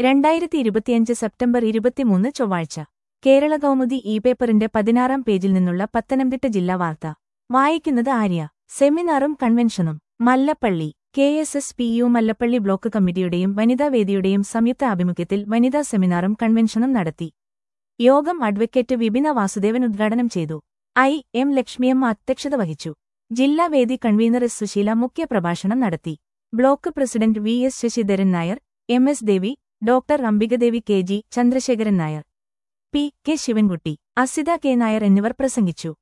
രണ്ടായിരത്തി ഇരുപത്തിയഞ്ച് സെപ്റ്റംബർ ഇരുപത്തിമൂന്ന് ചൊവ്വാഴ്ച കേരള കൗമുദി ഇ പേപ്പറിന്റെ പതിനാറാം പേജിൽ നിന്നുള്ള പത്തനംതിട്ട ജില്ലാ വാർത്ത വായിക്കുന്നത് ആര്യ സെമിനാറും കൺവെൻഷനും Mallappally K S S P U Mallappally block കമ്മിറ്റിയുടെയും വനിതാവേദിയുടെയും സംയുക്ത ആഭിമുഖ്യത്തിൽ വനിതാ സെമിനാറും കൺവെൻഷനും നടത്തി യോഗം അഡ്വക്കേറ്റ് വിപിന വാസുദേവൻ ഉദ്ഘാടനം ചെയ്തു ഐ എം ലക്ഷ്മിയമ്മ അധ്യക്ഷത വഹിച്ചു ജില്ലാ വേദി കൺവീനർ എസ് സുശീല മുഖ്യപ്രഭാഷണം നടത്തി block president V S Sasidharan Nair M S Devi doctor Ambikadevi K G Chandrasekharan Nair P K Sivankutty Asitha K Nair എന്നിവർ പ്രസംഗിച്ചു